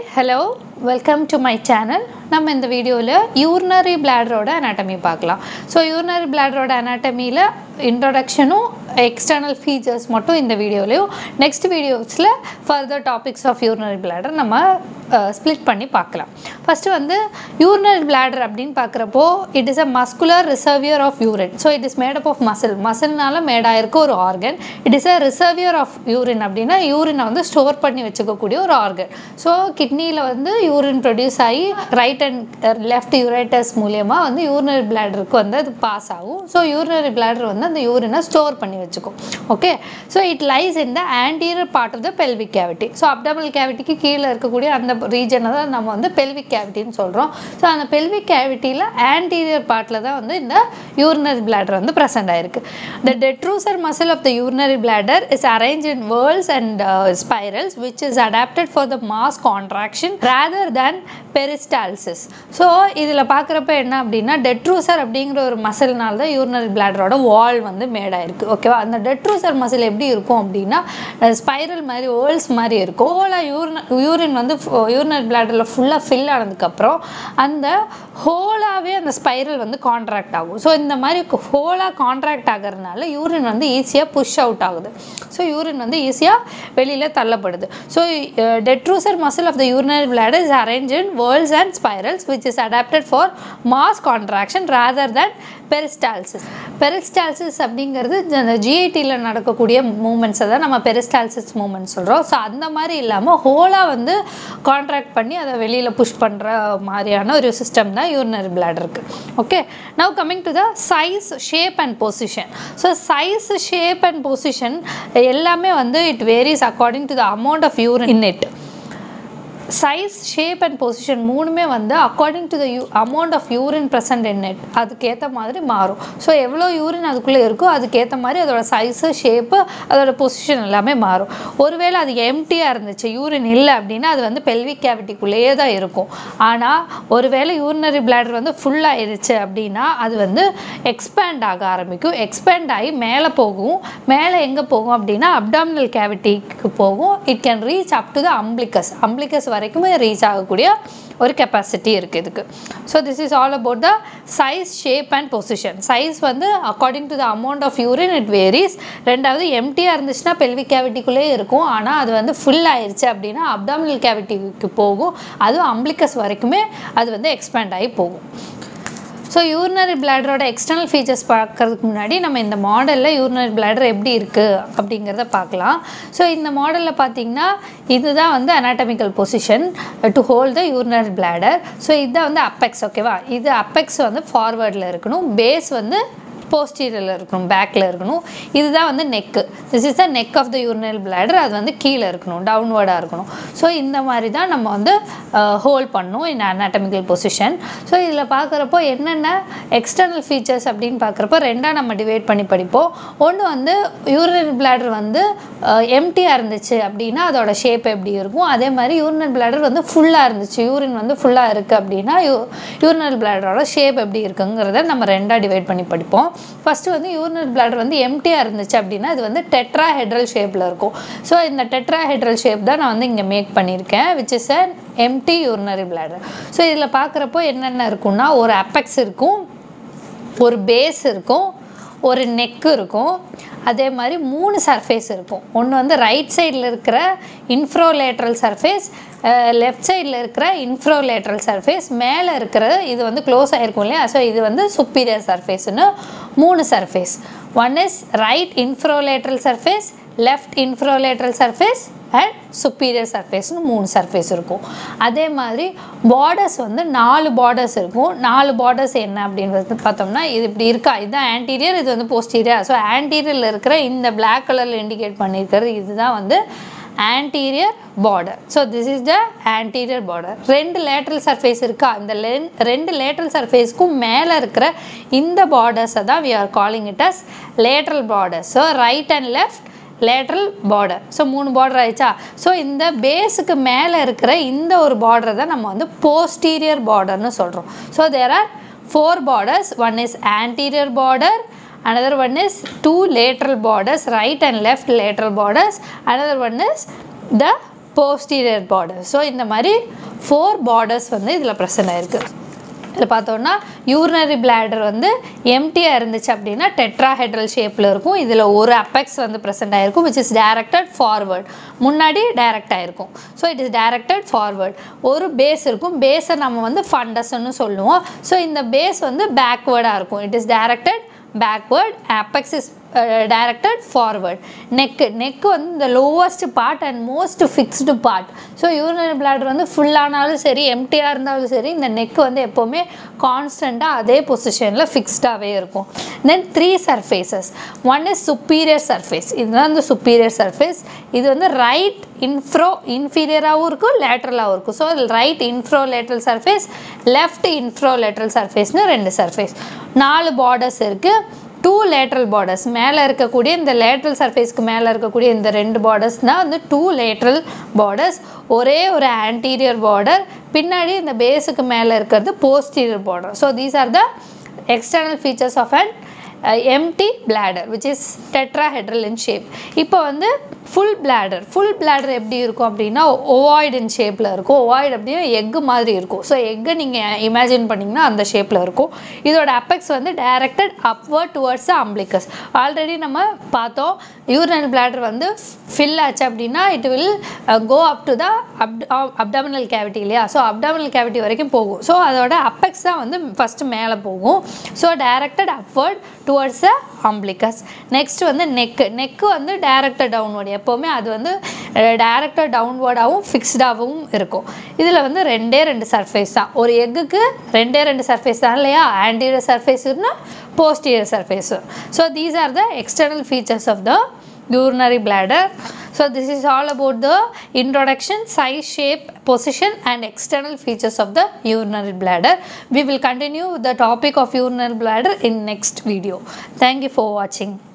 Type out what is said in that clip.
hello welcome to my channel நம்ம இந்த வீடியோவில் யூரினரி பிளாடரோட அனாட்டமி பார்க்கலாம் ஸோ யூரினரி பிளாடரோட அனாட்டமியில் இன்ட்ரொடக்ஷனும் எக்ஸ்டர்னல் ஃபீச்சர்ஸ் மட்டும் இந்த வீடியோலையும் நெக்ஸ்ட் வீடியோஸில் further topics of urinary bladder நம்ம ஸ்ப்ளிட் பண்ணி பார்க்கலாம் ஃபஸ்ட்டு வந்து யூரினரி பிளாடர் அப்படின்னு பார்க்குறப்போ it is a muscular reservoir of urine so it is made up of muscle மசில்னால மேடாயிருக்க ஒரு organ it is a reservoir of urine அப்படின்னா யூரினை வந்து ஸ்டோர் பண்ணி வச்சுக்கக்கூடிய ஒரு ஆர்கன் ஸோ கிட்னியில் வந்து யூரின் ப்ரொடியூஸ் ஆகி ரைட் அண்ட் லெஃப்ட் யூரைட்டஸ் மூலியமாக வந்து யூரினரி பிளாடருக்கு வந்து அது பாஸ் ஆகும் ஸோ யூரினரி பிளாடர் வந்து அந்த யூரினை ஸ்டோர் பண்ணி வச்சுக்கும் okay so it lies in the anterior part of the pelvic cavity so abdominal கேவிட்டிக்கு கீழே இருக்கக்கூடிய அந்த ரீஜனை தான் நம்ம வந்து பெல்விக் கேவிட்டின்னு சொல்கிறோம் ஸோ அந்த பெல்விக் கேவிட்டியில் ஆன்டீரியர் பார்ட்டில் தான் வந்து இந்த யூரினரி பிளாடர் வந்து ப்ரெசென்ட் ஆயிருக்கு the detrusor muscle of the urinary bladder is arrange in whorls and spirals which is adapted for the mass contraction rather than peristalsis so இதில் பார்க்குறப்ப என்ன அப்படின்னா டெட்ரூசர் அப்படிங்கிற ஒரு மசில்னால தான் யூரினரி பிளாடரோட வால் வந்து மேடாயிருக்கு ஓகேவா அந்த டெட்ரூசர் மசில் எப்படி இருக்கும் அப்படின்னா ஸ்பைரல் மாதிரி வேர்ல்ஸ் மாதிரி இருக்கும் ஹோலாக யூரின் யூரின் வந்து யூரினரி பிளாடரில் ஃபுல்லாக ஃபில் ஆனதுக்கப்புறம் அந்த ஹோலாகவே அந்த ஸ்பைரல் வந்து கான்ட்ராக்ட் ஆகும் ஸோ இந்த மாதிரி ஹோலாக கான்ட்ராக்ட் ஆகிறதுனால யூரின் வந்து ஈஸியாக புஷ் அவுட் ஆகுது ஸோ யூரின் வந்து ஈஸியாக வெளியில் தள்ளப்படுது so detrusor muscle of the urinary bladder is arrange in whorls and spirals which is adapted for mass contraction rather than peristalsis peristalsis அப்படிங்கிறது அந்த ஜிஐடியில் நடக்கக்கூடிய மூமெண்ட்ஸை தான் நம்ம பெரிஸ்டால்சிஸ் மூமெண்ட்ஸ் சொல்கிறோம் ஸோ அந்த மாதிரி இல்லாமல் ஹோலாக வந்து கான்ட்ராக்ட் பண்ணி அதை வெளியில் புஷ் பண்ணுற மாதிரியான ஒரு சிஸ்டம் தான் யூரினரி பிளாடருக்கு okay now coming to the size shape and position so size shape and position எல்லாமே வந்து it varies according to the amount of urine in it size shape and position மூணுமே வந்து according to the you amount of urine present in it அதுக்கேற்ற மாதிரி மாறும் so எவ்வளோ urine அதுக்குள்ளே இருக்கோ அதுக்கேற்ற மாதிரி அதோட சைஸு ஷேப்பு அதோட பொசிஷன் எல்லாமே மாறும் ஒருவேளை அது எம்டியாக இருந்துச்சு யூரின் இல்லை அப்படின்னா அது வந்து பெல்விக் கேவிட்டிக்குள்ளேயே தான் இருக்கும் ஆனால் ஒருவேளை யூரினரி பிளாடர் வந்து ஃபுல் ஆயிடுச்சு அப்படின்னா அது வந்து எக்ஸ்பேண்ட் ஆக ஆரம்பிக்கும் எக்ஸ்பேண்ட் ஆகி மேலே போகும் மேலே எங்கே போகும் அப்படின்னா அப்டாமினல் கேவிட்டிக்கு போகும் it can reach up to the umbilicus umbilicus வரைக்குமே ரீச் ஆகக்கூடிய ஒரு கெப்பாசிட்டி இருக்குது இதுக்கு so this is all about the size shape and position size வந்து according to the amount of urine it varies ரெண்டாவது எம்டியாக இருந்துச்சுன்னா பெல்விக் கேவிட்டிக்குள்ளேயே இருக்கும் ஆனால் அது வந்து ஃபுல் ஆயிடுச்சு அப்படின்னா அப்டாமினல் கேவிட்டிக்கு போகும் அதுவும் அம்பிளிகஸ் வரைக்குமே அது வந்து எக்ஸ்பேண்ட் ஆகி போகும் ஸோ யூரினரி பிளாடரோட எக்ஸ்டர்னல் ஃபீச்சர்ஸ் பார்க்கறதுக்கு முன்னாடி நம்ம இந்த மாடலில் யூரினரி பிளாடர் எப்படி இருக்குது அப்படிங்கிறத பார்க்கலாம் ஸோ இந்த மாடலில் பார்த்தீங்கன்னா இதுதான் வந்து anatomical position to hold the urinary bladder so இதுதான் வந்து அப்பெக்ஸ் ஓகேவா இது அப்பெக்ஸ் வந்து ஃபார்வேர்டில் இருக்கணும் பேஸ் வந்து போஸ்டீரியரில் இருக்கணும் பேக்கில் இருக்கணும் இதுதான் வந்து neck this is the neck of the urinal bladder அது வந்து கீழே இருக்கணும் டவுன்வர்டாக இருக்கணும் ஸோ இந்த மாதிரி தான் நம்ம வந்து ஹோல்ட் பண்ணணும் இன் அனாட்டமிக்கல் பொசிஷன் ஸோ இதில் பார்க்குறப்போ என்னென்ன எக்ஸ்டர்னல் ஃபீச்சர்ஸ் அப்படின்னு பார்க்குறப்போ ரெண்டாக நம்ம டிவைட் பண்ணி படிப்போம் ஒன்று வந்து யூரினல் பிளாடர் வந்து எம்டியாக இருந்துச்சு அப்படின்னா அதோட ஷேப் எப்படி இருக்கும் அதே மாதிரி யூரினல் பிளாடர் வந்து ஃபுல்லாக இருந்துச்சு யூரின் வந்து ஃபுல்லாக இருக்குது அப்படின்னா யூ யூரினல் பிளாடரோட ஷேப் எப்படி இருக்குங்கிறத நம்ம ரெண்டாக டிவைட் பண்ணி படிப்போம் ஃபஸ்ட்டு வந்து யூரினல் பிளாடர் வந்து எம்டியாக இருந்துச்சு அப்படின்னா அது வந்து டெட்ரா ஹெட்ரல் ஷேப்பில் இருக்கும் ஸோ இந்த டெட்ரா ஹெட்ரல் ஷேப் தான் நான் வந்து இங்கே மேக் பண்ணியிருக்கேன் which is a empty urinary bladder so இதில் பார்க்குறப்போ என்னென்ன இருக்கும்னா ஒரு அப்பெக்ஸ் இருக்கும் ஒரு பேஸ் இருக்கும் ஒரு நெக்கு இருக்கும் அதே மாதிரி மூணு சர்ஃபேஸ் இருக்கும் ஒன்று வந்து ரைட் சைடில் இருக்கிற இன்ஃப்ரோலேட்ரல் சர்ஃபேஸ் லெஃப்ட் சைடில் இருக்கிற இன்ஃப்ரோலேட்ரல் சர்ஃபேஸ் மேலே இருக்கிறது இது வந்து க்ளோஸ் ஆகிருக்கும் இல்லையா ஸோ இது வந்து சுப்பீரியர் சர்ஃபேஸ்னு மூணு surface one is right inferolateral surface left inferolateral surface and superior சர்ஃபேஸ்னு மூணு சர்ஃபேஸ் இருக்கும் அதே மாதிரி பார்டர்ஸ் வந்து நாலு பார்டர்ஸ் இருக்கும் நாலு பார்டர்ஸ் என்ன அப்படின்றது பார்த்தோம்னா இது இப்படி இருக்கா இதுதான் ஆன்டீரியர் இது வந்து போஸ்டீரியர் ஸோ ஆன்டீரியரில் இருக்கிற இந்த பிளாக் கலரில் இண்டிகேட் பண்ணியிருக்கிறது இதுதான் வந்து anterior border so this is the anterior border ரெண்டு லேட்ரல் சர்ஃபேஸ் இருக்கா இந்த ரெண்டு லேட்ரல் சர்ஃபேஸ்க்கும் மேலே இருக்கிற இந்த பார்டர்ஸை தான் we are calling it as lateral border so right and left lateral border so மூணு பார்டர் ஆயிடுச்சா ஸோ இந்த பேஸுக்கு மேலே இருக்கிற இந்த ஒரு பார்டரை தான் நம்ம வந்து போஸ்டீரியர் பார்டர்னு சொல்கிறோம் so there are four borders one is anterior border another one is two lateral borders right and left lateral borders another one is the posterior border so இந்த மாதிரி ஃபோர் பார்டர்ஸ் வந்து இதில் ப்ரெசென்ட் ஆயிருக்கு இதில் பார்த்தோன்னா urinary bladder வந்து எம்டியாக இருந்துச்சு அப்படின்னா டெட்ராஹெட்ரல் ஷேப்பில் இருக்கும் இதில் ஒரு அப்பெக்ஸ் வந்து ப்ரெசென்ட் ஆகிருக்கும் விச் இஸ் டைரக்டட் ஃபார்வர்ட் முன்னாடி டைரக்ட் ஆகிருக்கும் so it is directed forward ஒரு பேஸ் இருக்கும் பேஸை நம்ம வந்து ஃபண்டஸ்ன்னு சொல்லுவோம் ஸோ இந்த பேஸ் வந்து பேக்வேர்டாக இருக்கும் it is directed backward apex is directed forward neck neck வந்து இந்த lowest part and most fixed part so urinary bladder வந்து ஃபுல்லானாலும் சரி எம்டியாக இருந்தாலும் சரி இந்த நெக்கு வந்து எப்போவுமே கான்ஸ்டண்ட்டாக அதே பொசிஷனில் ஃபிக்ஸ்டாகவே இருக்கும் then three surfaces one is superior surface இதுதான் இந்த சுப்பீரியர் சர்ஃபேஸ் இது வந்து ரைட் இன்ஃப்ரோ இன்ஃபீரியராகவும் இருக்கும் லேட்ரலாகவும் இருக்கும் so right infero lateral surface left infero lateral சர்ஃபேஸ்னு ரெண்டு சர்ஃபேஸ் நாலு பார்டர்ஸ் இருக்குது டூ லேட்ரல் பார்டர்ஸ் மேலே இருக்கக்கூடிய இந்த லேட்ரல் சர்ஃபேஸ்க்கு மேலே இருக்கக்கூடிய இந்த ரெண்டு பார்டர்ஸ் தான் வந்து டூ லேட்ரல் பார்டர்ஸ் ஒரே ஒரு ஆன்டீரியர் பார்டர் பின்னாடி இந்த பேஸுக்கு மேலே இருக்கிறது posterior border so these are the external features of an empty bladder which is tetrahedral in shape இப்போ வந்து ஃபுல் பிளாடர் ஃபுல் பிளாடர் எப்படி இருக்கும் அப்படின்னா ஒவாய்டு இன் ஷேப்பில் இருக்கும் ஒவாய்டு அப்படின்னா எக்கு மாதிரி இருக்கும் ஸோ எக்கை நீங்கள் இமேஜின் பண்ணிங்கன்னா அந்த ஷேப்பில் இருக்கும் இதோட அப்பெக்ஸ் வந்து directed upward towards umbilicus already நம்ம பார்த்தோம் யூரினல் பிளாடர் வந்து ஃபில் ஆச்சு அப்படின்னா it will go up to the up abdominal cavity இல்லையா ஸோ அப்டாமினல் கேவிட்டி வரைக்கும் போகும் ஸோ அதோட அப்பெக்ஸ் தான் வந்து ஃபஸ்ட்டு மேலே போகும் so directed upward towards the umbilicus next வந்து நெக்கு நெக்கு வந்து டைரக்டட் டவுன்வர்டு எப்போவுமே அது வந்து டைரக்டட் டவுன்வர்டாகவும் ஃபிக்ஸ்டாகவும் இருக்கும் இதில் வந்து ரெண்டே ரெண்டு சர்ஃபேஸ் தான் ஒரு எக்குக்கு ரெண்டே ரெண்டு சர்ஃபேஸ் தான் இல்லையா ஆன்டீரியர் சர்ஃபேஸ் இருந்தால் posterior surface so these are the external features of the urinary bladder so this is all about the introduction size shape position and external features of the urinary bladder we will continue the topic of urinary bladder in next video thank you for watching